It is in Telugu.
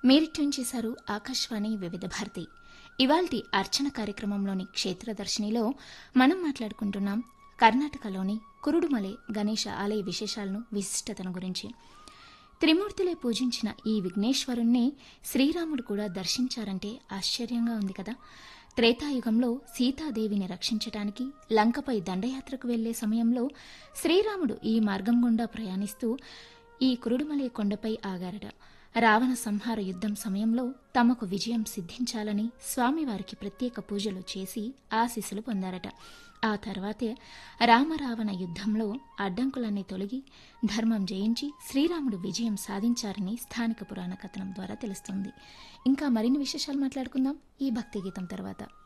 మీరు ట్యూన్ చేశారు ఆకాశవాణి వివిధ భారతి ఇవాల్టి అర్చన కార్యక్రమంలోని క్షేత్రదర్శినిలో మనం మాట్లాడుకుంటున్నాం కర్ణాటకలోని కురుడుమలై గణేష ఆలయ విశేషాలను విశిష్టతను గురించి త్రిమూర్తులే పూజించిన ఈ విఘ్నేశ్వరుణ్ణి శ్రీరాముడు కూడా దర్శించారంటే ఆశ్చర్యంగా ఉంది కదా త్రేతాయుగంలో సీతాదేవిని రక్షించటానికి లంకపై దండయాత్రకు వెళ్లే సమయంలో శ్రీరాముడు ఈ మార్గం గుండా ప్రయాణిస్తూ ఈ కురుడుమలై కొండపై ఆగారట రావణ సంహార యుద్ధం సమయంలో తమకు విజయం సిద్ధించాలని స్వామివారికి ప్రత్యేక పూజలు చేసి ఆశీస్సులు పొందారట ఆ తర్వాతే రామరావణ యుద్ధంలో అడ్డంకులన్నీ తొలగి ధర్మం జయించి శ్రీరాముడు విజయం సాధించారని స్థానిక పురాణ కథనం ద్వారా తెలుస్తుంది ఇంకా మరిన్ని విశేషాలు మాట్లాడుకుందాం ఈ భక్తి గీతం తర్వాత